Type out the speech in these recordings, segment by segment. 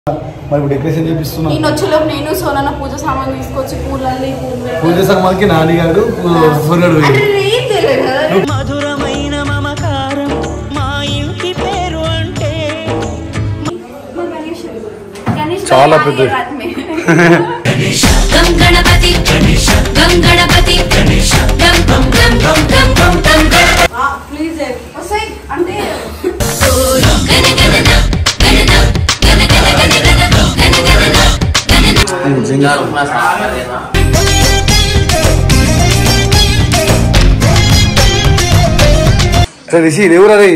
మరి ఇప్పుడు డెకరేషన్ చేపిస్తున్నాం నేను వచ్చేలోపు నేను సోలన పూజ సామాన్ తీసుకొచ్చి పూలల్లి పూలు పెట్టి- పూజ సామాన్కి నాని గారు సూర్యుడు అంటే ఏం తెలియదు కదా మధురమైన మమకారం మా ఇంటి పేరు అంటే మా గణేష్ గణేష్ చాలా భాయ్ పెద్దది. రాత్ మే. గం గణపతి గం గణపతి గం గం గం గం గం గం గం గం ఆ, ప్లీజ్ ఏ. వస్తాయి అంటే గణ గణన గణన గణ గణ గణ గణ గణ గణన గణన రిషి ఎవరు అది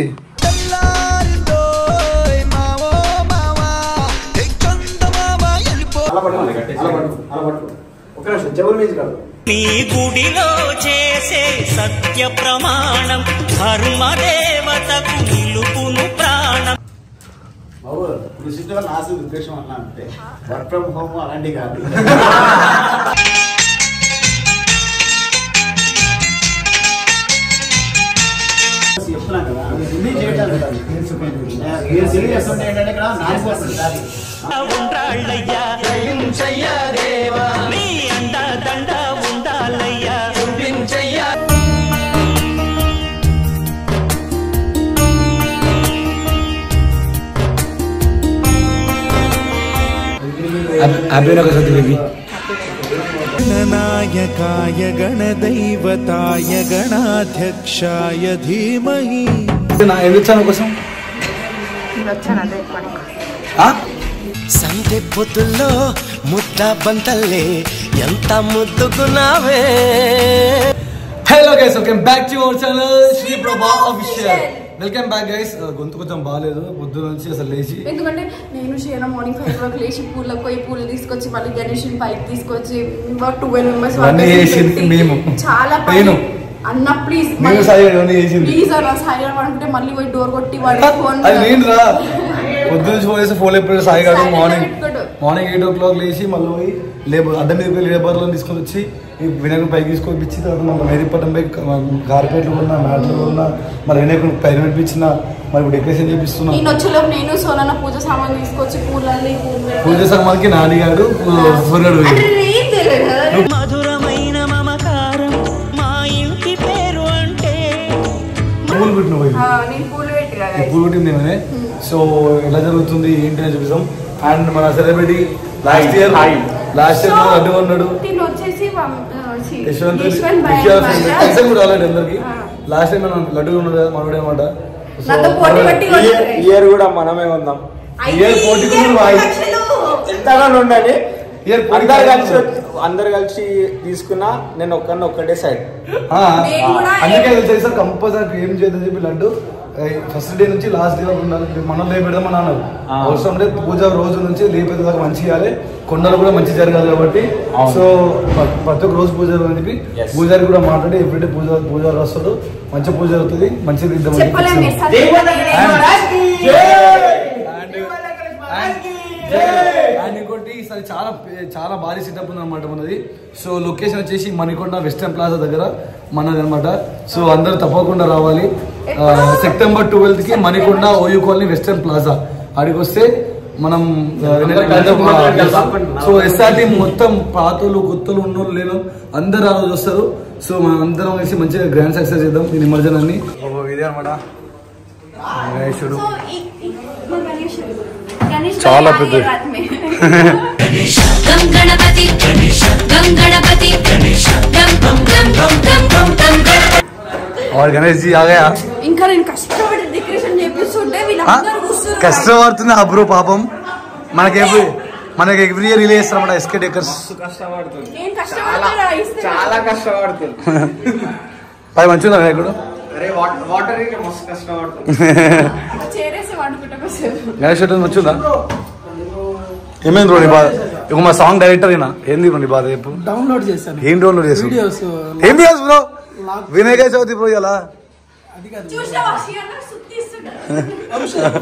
నీ గుడిలో చేసే సత్య ప్రమాణం ధర్మదేవతకు నిలుపును ప్రాణం బాబు కృషితో నాసు ఉద్దేశం అన్నా అంటే వర్క్ ఫ్రమ్ హోమ్ అలాంటి కాదు చెప్తున్నాను కదా ఇది చేయటానికి మీరు సీరియస్ ఉంటే ఏంటంటే ఇక్కడ నానిపోతుంది దారి ఉండాలయ్యా నీ అండ దండ ఉండాలయ్యా హ్యాపీ సతి బేబీ गणनायकाय गणदैवताय गणाध्यक्षाय धीमहि ఎందుకు వచ్చాను కోసం ఆ? సంధి పొద్దుల్లో ముద్ద బంతల్లే ఎంత ముద్దుకున్నావే hello guys welcome back to our channel Shri Prabha official welcome back guys గొంతు కొంచెం బాగాలేదు పొద్దు నుంచి అసలు లేచి ఎందుకంటే నేను షేర్ మార్నింగ్ ఫైవ్ వరకు లేచి పూలకు పోయి పూలు తీసుకొచ్చి మళ్ళీ గణేష్ పైకి తీసుకొచ్చి ట్వెల్వ్ మెంబర్స్ ఇవన్నీ చేసింది మేము. చాలా నేను. అన్న ప్లీజ్ నేను సాయి ఇవన్నీ చేసింది. ప్లీజ్ అన్న సాయి అనుకుంటే మళ్ళీ పోయి డోర్ కొట్టి వాడి ఫోన్ అది నేను రా పొద్దు నుంచి ఫోన్ చేసి ఫోన్ ఎప్పుడు సాయి గారు Silent మార్నింగ్ పెట్టుకోడు. మార్నింగ్ ఎయిట్ ఓ క్లాక్ లేచి మళ్ళీ పోయి లేబర్ అడ్డం మీద పోయి లేబర్లను తీసుకొని వచ్చి ఈ వినాయకుని పైకి తీసుకొని ఇచ్చి తర్వాత మళ్ళీ మేరీపట్నం పోయి కార్పెట్లు కొన్నా మ్యాట్లు కొన్నా మళ్ళీ వినాయకుని పైన పెట్టించిన మరి ఇప్పుడు డెకరేషన్ చేపిస్తున్నాం నేను వచ్చేలోపు నేను సోలన పూజ సామాన్ తీసుకొచ్చి పూలల్లి పూలు పెట్టి- పూజ సామాన్కి నాని గారు సూర్యుడు అంటే ఏం తెలియదు కదా మధురమైన మమకారం మా ఇంటి పేరు అంటే పూలు పెట్టిన పోయి ఆ, నేను పూలు పెట్టి కదా ఈ పూలు పెట్టింది ఏమనే సో ఎలా జరుగుతుంది ఏంటి అని చూపిస్తాం అండ్ మన celebrity last year last year అడ్డు ఉన్నాడు నేను వచ్చేసి వమ్- ఆ, చి- యశ్వంత్ యశ్వంత్ భాయ్ యశ్వంత్ అన్నమాట. తెలిసాం కూడా ఆల్రెడీ అందరికి ఆ. లాస్ట్ టైం మనం లడ్డు ఉన్నాడు కదా మనోడే అనమాట నాతో పోటీ పట్టి కొట్టారు. ఇయర్ కూడా మనమే ఉందాం ఇయర్ పోటీ కూడా ఐదు వాయి. లక్షలు. ఎంతగానో ఉండాలి ఇయర్ పోటీ అందరు కూడా కలిసి అందరు కలిసి తీసుకున్నా నేను ఒక్కరిని ఒక్కటే సైడ్ నేను కూడా అందుకే తెలుసు సార్ కంపల్సరీ ఏం చేద్దాం చెప్పి లడ్డు ఫస్ట్ డే నుంచి లాస్ట్ డే వరకు ఉండాలి మనం లేపెడదాం అని అన్నారు ఆ. అవసరం లేదు పూజ రోజు నుంచి లేపేది దాకా మంచి చేయాలి కొండలు కూడా మంచి జరగాలి కాబట్టి అవును. సో ప- ప్రతి ఒక్క రోజు పూజ అని చెప్పి Yes. పూజారి కూడా మాట్లాడి ఎవ్రీడే పూజ పూజారి వస్తాడు మంచి పూజ అవుతుంది మంచిది ఇద్దామని చెప్పి చెప్పలేం ఇచ్చాము. ఎస్ఆర్ అండ్ ఇంకోటి ఈసారి చాలా చాలా భారీ సెటప్ ఉంది అనమాట మనది సో లొకేషన్ వచ్చేసి మణికొండ వెస్టర్న్ ప్లాజా దగ్గర మనది అనమాట సో అందరూ తప్పకుండా రావాలి ఆ, సెప్టెంబర్ ట్వెల్త్ కి Manikonda OU colony western plaza ఆడికి వస్తే మనం సో ఎస్ఆర్టీ మొత్తం పాతలు కొత్తలు ఉన్నోళ్ళు లేను అందరు ఆ రోజు వస్తారు సో మనం అందరం కలిసి మంచిగా గ్రాండ్ సక్సెస్ చేద్దాం ఈ నిమజ్జనాన్ని ఇదే అనమాట గణేశుడు సో ఈ- ఈ- మా గణేష్ గణేష్ చాలా భాయ్ పెద్దది. రాత్ మే. గం గణపతి గం గణపతి గం గం గం గం గం గం గం గం और गणेश जी आ गया ఇంకా నేను కష్టపడి డెకరేషన్ చేపిస్తుంటే వీళ్ళందరూ కూర్చున్నారు కష్టపడుతుంది అబ్రో పాపం మనకి ఎవ్రీ మనకి ఎవ్రీ ఇయర్ రిలీజ్ చేస్తారన్నమాట ఎస్కే డేకర్స్ కష్టపడుతుంది నేను కష్టపడతారా ఇస్తే చాలా కష్టపడుతుంది పై మంచిగా ఇక్కడ అరే వాటర్ వాటర్ మస్తు కష్టపడుతుంది చేరేసి వండుకుంటా కొంచెం గణేష్ రెడ్డి వచ్చిందా ఏమైంది రోని బాధ ఇక మా సాంగ్ డైరెక్టర్ అయినా ఏంది రోని బాధ చెప్పు డౌన్లోడ్ చేశాను ఏం డౌన్లోడ్ చేసు వీడియోస్ ఏం చేసు బ్రో వినాయక చవితి బ్రో ఇలా చూసినావా షియర్ సుత్తిస్తున్నాడు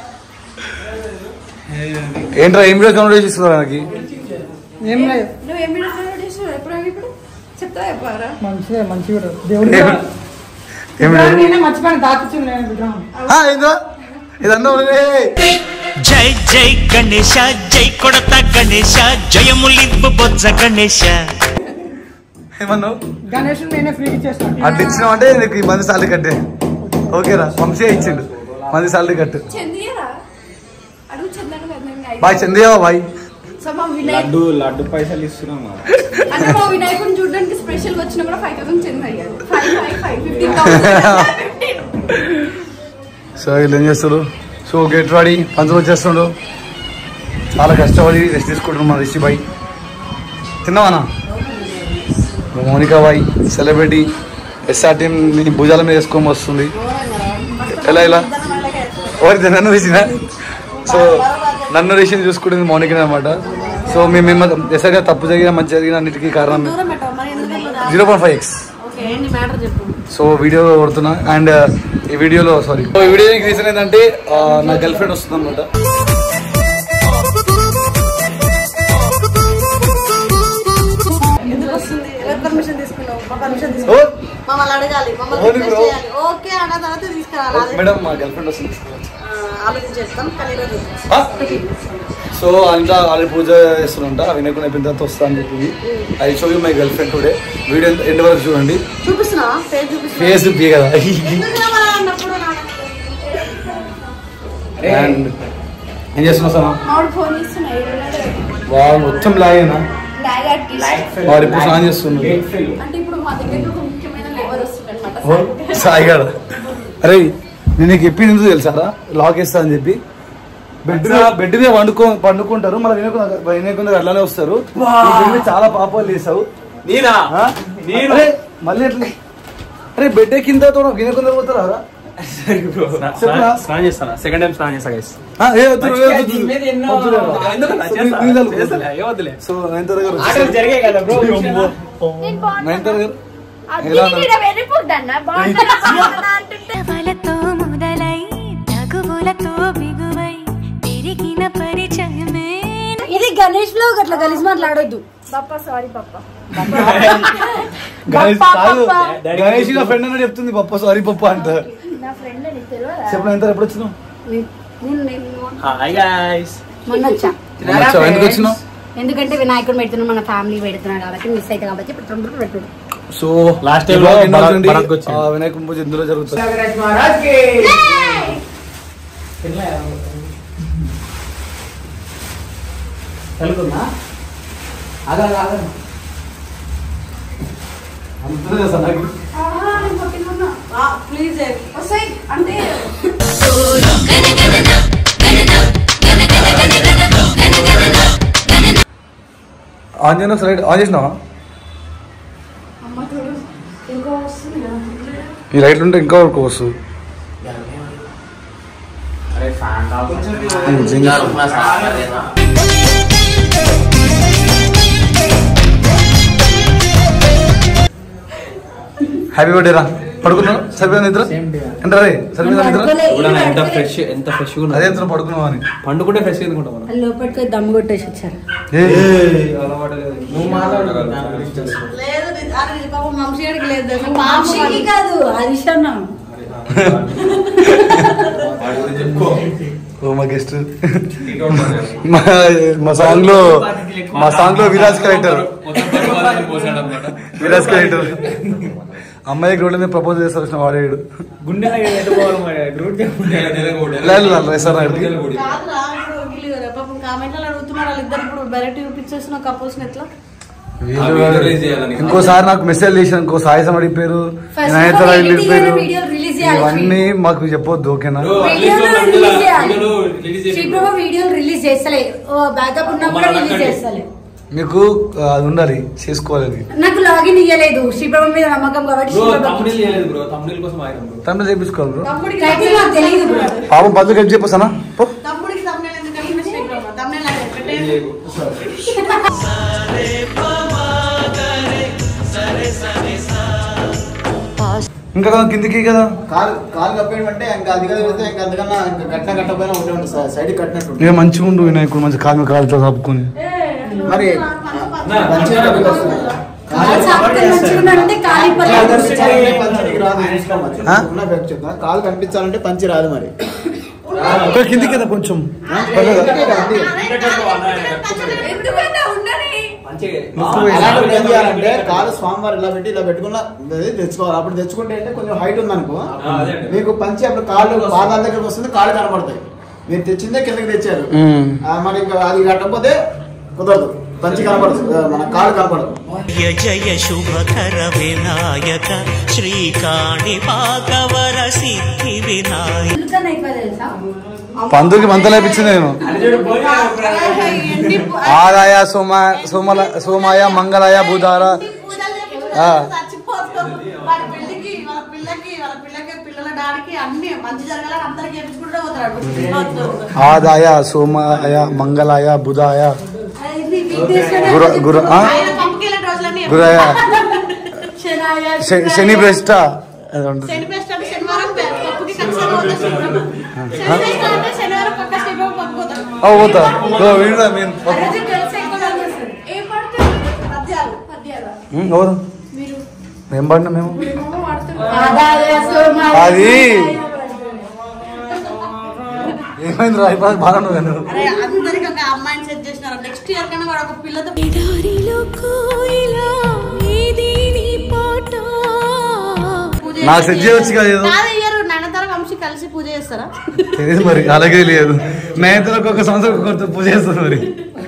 ఏంట్రా ఏం వీడియో డౌన్లోడ్ చేస్తున్నారు నాకు ఏం లేదు నువ్వు ఏం వీడియో డౌన్లోడ్ చేసినావు ఎప్పుడు ఇప్పుడు చెప్తా చెప్పారా మంచిదే మంచి వీడియో దేవుడి ఏం- ఏం వీడియో నేనే మర్చిపోయాను దాచుచున్నాను విగ్రహం ఏందో ఇదంతా ఉన్నదే. జై జై గణేశ జై కొడత గణేశ జయములివ్వు బొజ్జ గణేశ ఏమన్నావు గణేష్ నేనే ఫ్రీ ఇచ్చేస్తాను అట్లా ఇచ్చినావు అంటే నీకు ఈ మంది సాలరీ కట్టే ఓకేరా వంశీ ఇచ్చిండు మంది సాలరీ కట్టు చందియరా అడుగు చందను కదా నేను ఐదు- బాయ్ చందియావా బాయ్ సో మా వినాయక్ లడ్డు లడ్డు పైసలు ఇస్తున్నామా అంటే మా వినాయకుని చూడడానికి స్పెషల్ గా వచ్చినా కూడా ఫైవ్ థౌసండ్ చెంది అయ్యారు five five five fifteen thousand so వీళ్ళు ఏం చేస్తారు సో గెట్ రెడీ పంచులు వచ్చేస్తుండు చాలా కష్టపడి రెస్ట్ తీసుకుంటున్నాం మా రిషి బాయ్ తిన్నావానా మోనికా బాయ్ సెలబ్రిటీ ఎస్ఆర్ టీం భుజాల మీద వేసుకొని వస్తుంది ఎలా ఇలా ఎవరి నన్ను వేసిన సో నన్ను రిషిని చూసుకుంటుంది మౌనికనే అనమాట సో మేము మేము ఎస్ఆర్ గారు తప్పు జరిగిన మంచి జరిగిన అన్నిటికీ కారణం zero point five X so video కొడుతున్నా అండ్ ఈ వీడియోలో సారీ ఈ వీడియో రీజన్ ఏంటంటే ఆ, నా గర్ల్ ఫ్రెండ్ వస్తుంది అనమాట ఎందుకు వస్తుంది ఎవరు పర్మిషన్ తీసుకున్నావు మా పర్మిషన్ తీసుకున్నావు మమ్మల్ని అడగాలి మమ్మల్ని ఓన్లీ రిక్వెస్ట్ బ్రో. చేయాలి ఓకే అన్న తర్వాత తీసుకురావాలి అదే మేడం మా గర్ల్ ఫ్రెండ్ వస్తుంది ఆ, ఆలోచించేస్తాం కానీ ఈరోజు సో అంతా ఆల్రెడీ పూజ చేస్తున్నంట వినకుండా అయిపోయిన తర్వాత వస్తా అని చెప్పింది I show you my girlfriend today video end వరకు చూడండి చూపిస్తున్నా ఫేస్ చూపిస్తున్నా ఫేస్ బీ కదా ఎందుకు రావాలా అన్నప్పుడు నా- అండ్ ఏం చేస్తున్నావు సార్ మామిడి ఫోన్ చేస్తున్నాయి వాళ్ళు మొత్తం లాగేనా ల్యాగ్ ఆర్టిస్ట్ వాడు ఇప్పుడు స్నానం చేస్తున్నారు అంటే ఇప్పుడు మా దగ్గర ఒక ముఖ్యమైన లేబర్ వస్తుంది ఓ, అనమాట సాయిగాడు అరే నేను నీకు చెప్పింది ఎందుకు తెలుసారా లాక్ వేస్తా అని చెప్పి బెడ్ బెడ్ మీద వండుకో పండుకుంటారు మళ్ళీ వినకుండా వినకుండా అట్లానే వస్తారు ఈ బెడ్ మీద చాలా పాపాలు చేసావు నేనా ఆ? అరే మళ్ళీ ఎట్లా అరే బెడ్ కింద తోడ వినకుండా పోతారా చెప్పురా. స్నానం చేస్తానా సెకండ్ టైం స్నానం చేస్తా గైస్ ఆ, ఏ వద్దు, ఏ వద్దు, వద్దు. వద్దురా. సో, నీ- నీ దగ్గరకు వద్దు. సో నైన్త్ గారు ఆటలు జరిగాయి కదా బ్రో నైన్త్ గారు ఎలా ఉన్నారు? వెళ్ళిపోద్దన్న తవలతో మొదలై తగువులతో బిగువై పెరిగిన పరిచయమే ఇది గణేష్ లో అట్లా గలీజ్ మాట్లాడొద్దు పప్ప సారీ పప్ప గణేష్ పప్ప, కాదు పప్ప. గణేష్ నా ఫ్రెండ్ అని చెప్తుంది పప్ప సారీ పప్ప అంట నా ఫ్రెండ్ అని తెలియదా చెప్పు నైన్త్ ఎప్పుడు వచ్చినావు నేను నేను హాయ్ గైస్ మొన్న వచ్చా వచ్చావా? ఎందుకు వచ్చినావు ఎందుకంటే వినాయకుడు పెడుతున్నాం మన ఫ్యామిలీ పెడుతున్నాం కాబట్టి మిస్ అయితే కాబట్టి ఇప్పుడు తొందరగా పెట్టు సో Last time ఈ vlog లో ఎన్నో భరత్- చూడండి. భరత్కి వచ్చింది. ఆ, వినాయక పూజ ఇందులో జరుగుతుంది అంతే తెలుసా నాకు? ప్లీజ్ వస్తాయి అంటే ఆన్ చేయను సైడ్ ఆన్ చేసినావా అమ్మ చూడు ఇంకో వస్తుంది కదా. ఈ రైట్లు ఉంటే ఇంకా వరకు వస్తుంది ఉమ్, జింగ. హ్యాపీ బర్త్డే రా పడుకున్నావు సరిపోయింది నిద్ర ఎంత రే సరిపోయిందా నిద్ర ఎంత ఫ్రెష్ ఎంత ఫ్రెష్ గా అదే ఎంత పడుకున్నావు అని పండుకుంటే ఫ్రెష్ ఎందుకుంటాం మనం లోపలికి దమ్ము కొట్టేసి వచ్చారు ఏ, నువ్వు మాట్లాడు లేదు అది పాపం వంశీయుడికి లేదు వంశీకి కాదు హరీష్ అన్న ఓ మా గెస్ట్ మా మా సాంగ్ లో మా సాంగ్ లో విరాజ్ క్యారెక్టర్ విరాజ్ క్యారెక్టర్ అమ్మాయికి రోడ్ల మీద ప్రపోజ్ చేస్తారు వచ్చిన వాడేడు గుండె ఎటు పోవాలి మరి రూట్ లేదు సార్ అక్కడికి కాదురా ఇప్పుడు వీళ్ళు కదా పాపం కామెంట్లో అడుగుతున్నారు వాళ్ళిద్దరు ఇప్పుడు డైరెక్ట్ చూపించేసిన కపుల్స్ ఎట్లా వీళ్ళు ఇంకోసారి నాకు మెసేజ్ చేసిన ఇంకో సాయి సమడి పేరు First నయనతార of all, ఇల్లు ఎన్టీఆర్ పేరు వీడియో release చేయాలి. ఇవన్నీ మాకు చెప్పొద్దు ఓకేనా వీడియోలు రిలీజ్ చేయాలి శ్రీప్రభ వీడియోలు రిలీజ్ చేస్తలే బ్యాకప్ ఉన్నప్పుడు రిలీజ్ చేస్తలే మీకు ఆ, అది ఉండాలి చేసుకోవాలని నాకు లాగిన్ ఇయ్యలేదు శ్రీప్రభ మీద నమ్మకం కాబట్టి బ్రో శ్రీప్రభ తమ్ముడిల్ చేయలేదు బ్రో తమ్ముడిల్ కోసం ఆగినాం బ్రో తమిళ చేపించుకోవాలి బ్రో తమ్ముడికి టైటిల్ నాకు తెలియదు బ్రో పాపం పద్దు కలిపి చెప్పొస్తానా పో తమ్ముడికి తమ్ముడు ఎందుకంటే శ్రీప్రభ తమ్ముడు నాకు పెట్టే ఇంకా కదా కిందికి కదా కాలు కాలు కప్పేయమంటే ఇంకా అది కదా వెళ్తే ఇంకా అందుకన్నా ఇంకా కట్టిన కట్టపోయినా ఉంటే ఉంటుంది సైడ్ కట్టినట్టు ఉంటుంది. ఇక మంచిగా ఉండు వినాయకుడు మంచి కాలు కాలుతో తప్పుకొని మరి మంచిగా వస్తుంది. కాలు సాకులు మంచిగా అంటే కాలి కాలు పల్లె కనిపించాలంటే పంచి నీకు రాదు చూసుకో మరి. ఆ? ఉన్న ఫ్యాక్ట్ చెప్తా. కాలు కనిపించాలంటే పంచి రాదు మరి ఒక కిందికి కదా కొంచెం ఎందుకంటే ఉండని అలాంటివి ఏం చేయాలంటే కాలు స్వామివారు ఇలా పెట్టి ఇలా పెట్టుకున్న అది తెచ్చుకోవాలి అప్పుడు తెచ్చుకుంటే అంటే కొంచెం హైట్ ఉందనుకో మీకు పంచి అప్పుడు కాళ్ళు పాదాల దగ్గరకు వస్తుంది కాళ్ళు కనబడతాయి మీరు తెచ్చిందే కిందకి తెచ్చారు ఆ, మరి ఇంకా అది కట్టకపోతే కుదరదు పంచి కనబడదు ఆ, మన కాళ్ళు కనబడదు జయ జయ శుభకర వినాయక శ్రీకాణి పాకవర సిద్ధి వినాయక ఎందుకన్నా ఎక్కువ తెలుసా పందుకి మంతలు వేపించింది నేను ఆదాయ సోమ సోమల సోమాయ మంగళాయ బుధార ఆ. వాడి పెళ్లికి వాళ్ళ పిల్లకి వాళ్ళ పిల్లకి పిల్లల డాడీకి అన్ని మంచి జరగాలని అందరికి చేపించుకుంటూ పోతాడు ఆదాయ సోమాయ మంగళాయ బుధాయ ఇది వీక్నెస్ గుర గుర ఆ? ఆయన పంపకెళ్ళిన రోజులన్నీ గురయ శనాయ శ- శని బెస్ట్ అది ఉంటుంది. శని బెస్ట్ అంటే శనివారం పె- పప్పుకి ఖచ్చితంగా పోతాడు శుభ్రంగా. శని బెస్ట్ అంటే శనివారం పక్క శనివారం పప్పు పోతాడు ఓ పోతా ఓ వీడు నేను రోజు కలిసి ఎక్కువ కనిపిస్తుంది. ఏం పడుతుంది పద్యాలు పద్యాలా ఉమ్, ఎవరు మీరు మేము పడినా మేము ఏమో వాడుతున్నారు ఆదాయ సోమాయ అది ఏమైంది రా ఇప్పుడు బాగా ఉన్నావు నువ్వు. అరే అందరికి ఒక అమ్మాయిని సెట్ చేసినారు నెక్స్ట్ ఇయర్ కన్నా వాడు ఒక పిల్లతో దారిలో కోయిలా ఏది నీ పాట పూజ నాకు సెట్ చేయవచ్చు కదా ఏదో కాదు ఇయర్ నయనతార వంశీ కలిసి పూజ చేస్తారా తెలియదు మరి అలాగే లేదు మేతలకు ఒక సంవత్సరం ఒకరితో పూజ చేస్తారు మరి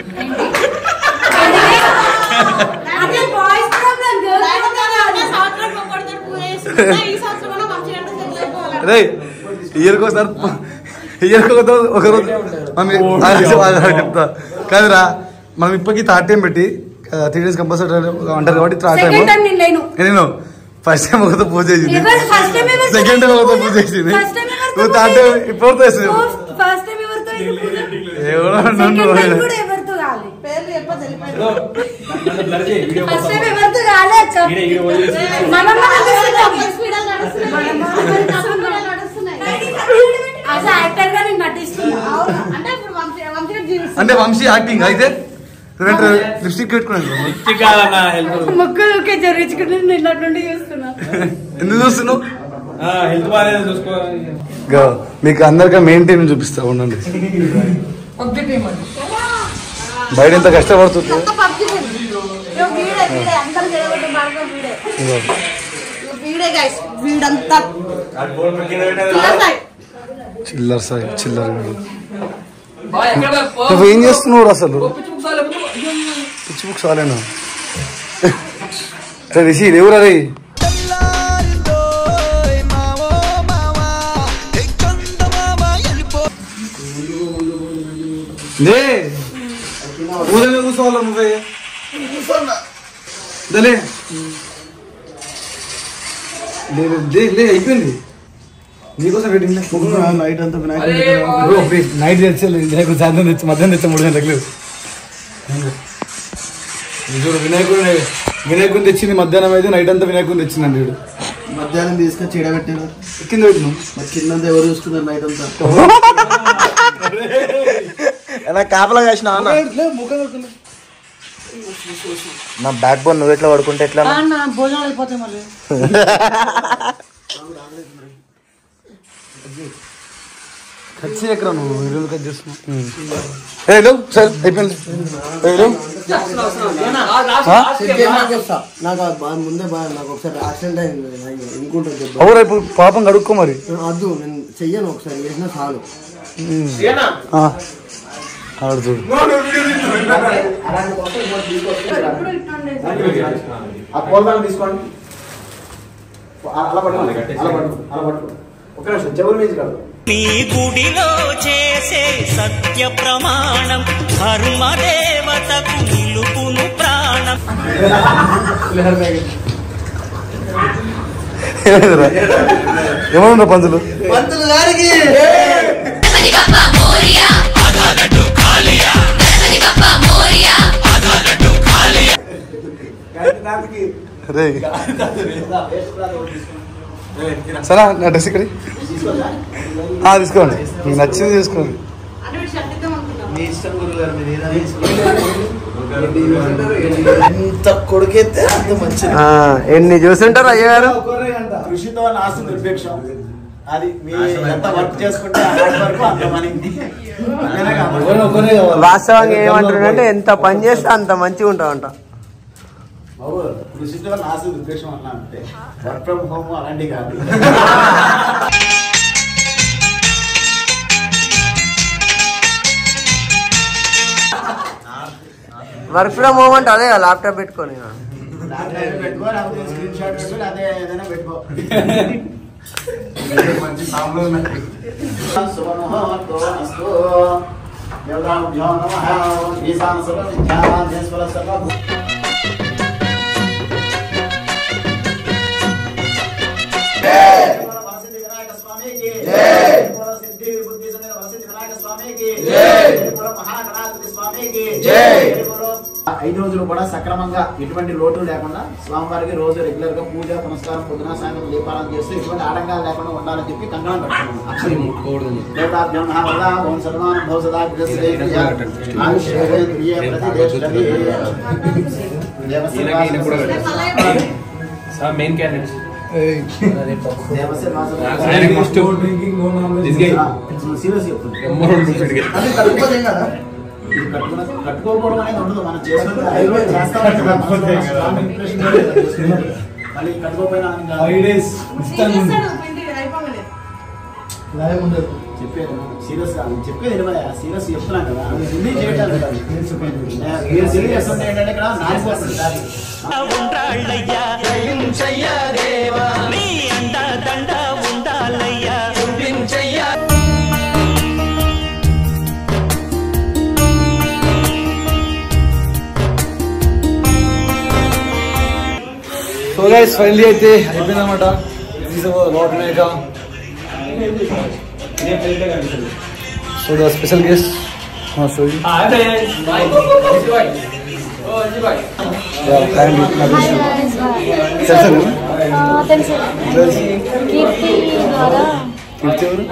అదే బాయ్స్ ప్రాబ్లం గర్ల్స్ నయనతార అంటే సంవత్సరం ఒక్కడితో పూజ చేస్తున్నా ఈ సంవత్సరం కూడా వంశీ అంటే సెట్ అయిపోవాలి రే ఇయర్కి ఒకసారి ఇయర్కి ఒక ఒక రోజు మమ్మీ అలా చెప్తా కాదురా మనం ఇప్పటికి థర్డ్ టైం పెట్టి త్రీ డేస్ కంపల్సరీ అంటారు కాబట్టి థర్డ్ సెకండ్ టైం టైం నేను లేను నేను ఫస్ట్ టైం ఒకతో పూజ చేసింది ఎవరు ఫస్ట్ టైం ఎవరు సెకండ్ టైం ఒకతో పూజ చేసింది ఫస్ట్ టైం ఎవరితో నువ్వు థర్డ్ టైం ఇప్పుడు వేసింది ఫస్ట్ టైం ఎవరితో అయింది పూజ ఎవరో సెకండ్ టైం నన్ను కూడా ఎవరితో కాలే పేర్లు చెప్పదు వెళ్ళిపోయాడు ఫస్ట్ టైం ఎవరితో కాలే అక్క మనం మనం తీసుకుంటాం. స్పీడల్ నడుస్తున్నాయి స్పీడల్ నడుస్తున్నాయి అసలు యాక్టర్ గా నేను నటిస్తున్నా అవును అంటే ఇప్పుడు వంశీ వంశీ గారు జీవిస్తుంది అంటే వంశీ యాక్టింగ్ అయితే లిప్స్టిక్ పెట్టుకున్నాను ముక్కు ఊకే జరిగించుకుంటే నేను అటు నుండి చూస్తున్నా ఎందుకు చూస్తున్నావు హెల్త్ బాగాలేదు చూసుకోవాలి ఇక మీకు అందరికీ మెయిన్ టీం చూపిస్తా ఉండండి బయట ఎంత కష్టపడుతుంది ఒక్క పబ్జి వీడే వీడే అందరు జరగొట్టే భాగం వీడే ఇదిగో. వీడే గైస్ వీడంతా చిల్లర సాయి. చిల్లర సాయి చిల్లర వీడు. నువ్వు ఏం చేస్తున్నావు అసలు పిచ్చి బుక్స్ వాలేను రిషి ఎవరు రే లే ఊరలో కూర్చోవాలా నువ్వే దలే లే లే, లే అయిపోయింది నీకోసం వెయిటింగ్ నైట్ అంతా బ్రో ప్లీజ్ నైట్ తెచ్చాలి వినాయకుడు సాయంత్రం తెచ్చి మధ్యాహ్నం తెచ్చా మూడు గంటలకు లేదు చూడు వినాయకుడు వినాయకుడిని తెచ్చింది మధ్యాహ్నం అయితే నైట్ అంతా వినాయకుడిని తెచ్చిందండి వీడు మధ్యాహ్నం తీసుకొని చీడబెట్టారు కింద పెట్టినాం మరి కింద ఎవరు చూసుకున్నారు నైట్ అంతా ఎలా కాపలా కాసిన నా బ్యాక్ బోన్ నువ్వు ఎట్లా పడుకుంటే ఎట్లా భోజనాలు అయిపోతాయి మళ్ళీ కట్ చేయకరా నువ్వు వీడియోలు కట్ చేస్తున్నావు ఏ లేవు సరే అయిపోయింది ఏ లేవు నాకు ఆ బా- ముందే బాగా నాకు ఒకసారి యాక్సిడెంట్ అయింది నాకు ఇంకుంటుంది దెబ్బ. అవురా ఇప్పుడు పాపం కడుక్కో మరి అద్దు నేను చెయ్యను ఒకసారి చేసిన చాలు ఆ. ఆడు చూడు ఆ పోల్దాన్ని తీసుకోండి అలా అలా పట్టుకోండి అలా పట్టుకో అలా పట్టుకో ఒక నిమిషం చెవుల మీద కాదు నీ గుడిలో చేసే సత్య ప్రమాణం ధర్మదేవతకు నిలుపును ప్రాణం ఏమన్నా పంతులు పంతులు గారికి రే సరే నా డ్రెస్ ఇక్కడ ఆ, తీసుకోండి మీకు నచ్చింది తీసుకోండి అని వీడు షర్ట్ ఇద్దాం అనుకున్నాం మీ ఇష్టం గురుగారు మీరు ఏదైనా ఎంత కొడుకెత్తే అంత మంచిది ఎన్ని చూసుంటారు అయ్యగారు కృషితో నాస్తి దుర్భిక్షం అది మీ ఎంత వర్క్ చేసుకుంటే హార్డ్ వర్క్ అంత మనీ ఒకరిని ఒకరే కావాలి. వాస్తవంగా ఏమంటారు అంటే ఎంత పని చేస్తే అంత మంచిగా ఉంటావంట బాబు కృషి వల్ల ఆశ ఉద్దేశం అన్నా అంటే వర్క్ ఫ్రమ్ హోమ్ అలాంటివి కాదు వర్క్ ఫ్రమ్ హోమ్ అంటే అదే ల్యాప్టాప్ పెట్టుకొని ల్యాప్టాప్ పెట్టుకో లేకపోతే స్క్రీన్ షాట్ పెట్టుకో లేకపోతే ఏదైనా పెట్టుకో మంచి సాంబ్లు ఉన్నాయి శుభముహూర్తో అస్తు దేవతాభ్యో నమః ఈశాన సర్వ విద్యాధేశ్వర సర్వ వరసిద్ధి వినాయక స్వామికి జై సిద్ధి బుద్ధి సమేత వరసిద్ధి వినాయక స్వామికి జై మహాగణాధిపతి స్వామికి జై ఐదు రోజులు కూడా సక్రమంగా ఎటువంటి లోటు లేకుండా స్వామివారికి రోజు రెగ్యులర్ గా పూజ పునస్కారం పొద్దున సాయంత్రం దీపాలను చేస్తూ ఎటువంటి ఆటంకాలు లేకుండా ఉండాలని చెప్పి కంకణం కట్టుకున్నాం అక్షరం దేవతాభ్యం మహావద ఓం సర్వాన్ భవ సదా విజయశ్రీ ఆయుష్యేంద్రియ ప్రతిదేశవి మెయిన్ క్యాండిడేట్స్ సీరియస్ కట్టుకోకపోవడం అనేది ఉండదు మనం చేసుకుంటే ఐదు రోజులు చేస్తాం కదా, మనసులో strong impression ఉంటుంది. మళ్ళీ కట్టుకోపోయినా ఇంకా ఫైవ్ డేస్ ఇస్తాను చెప్పేది సీరియస్ గా చెప్పేది ఇరవై సీరియస్ చెప్తున్నాను కదా హిందీ చేయటాలు కదా మీరు సీరియస్ అంటే ఏంటంటే ఇక్కడ నాలుగు దారి ఉండ్రాళ్ళయ్యా దేవా నీ అండ దండ ఉండాలయ్యా చూపించయ్యా సో గైస్ ఫైనలీ అయితే అయిపోయిందన్నమాట లాట్ మేక so the special guest so తెలుసు కీర్తి ద్వారా కీర్తి ఎవరు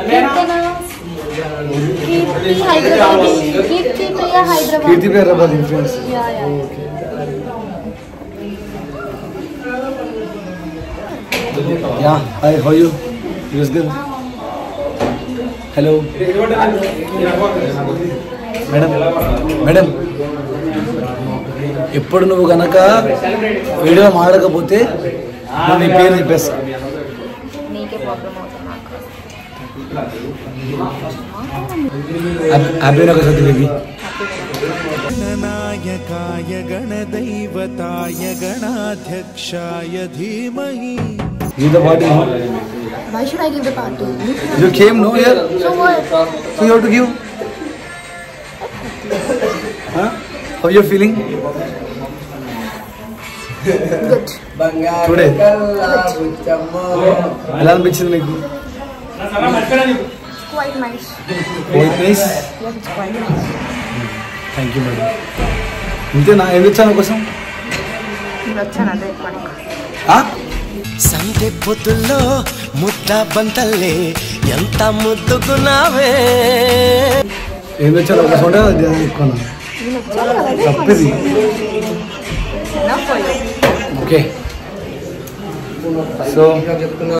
Keerthana Keerthi Hyderabad Keerthi Priya Hyderabad Keerthi Hyderabad influence yeah yeah yeah hi how you యూస్ గుడ్ హలో మేడం మేడం ఎప్పుడు నువ్వు గనక వీడియో మాడకపోతే నేను నీ పేరు చెప్పేస్తా నీకే ప్రాబ్లం అవుతుంది నాకు హ్యాపీ ఒక సతి బేబీ गणनायकाय गणदैवताय गणाध्यक्षाय धीमहि Give the party. Why should I give the party? You came, no, here? So what? So you have to give. Huh? How you feeling? Good. Today. ఎలా అనిపించింది నీకు It's quite nice. Quite nice. Yes, it's quite nice. Thank you madam ఇంతేనా ఏం తెచ్చాను కోసం ఇప్పుడు వచ్చాను అదే ఎక్కువ సంధ్య పొద్దుల్లో ముద్ద బంతల్లే ఎంత ముద్దుకున్నావే ఏం తెచ్చాను కోసం అంటే అది అది ఎక్కువ తప్పిది Enough for you. Okay so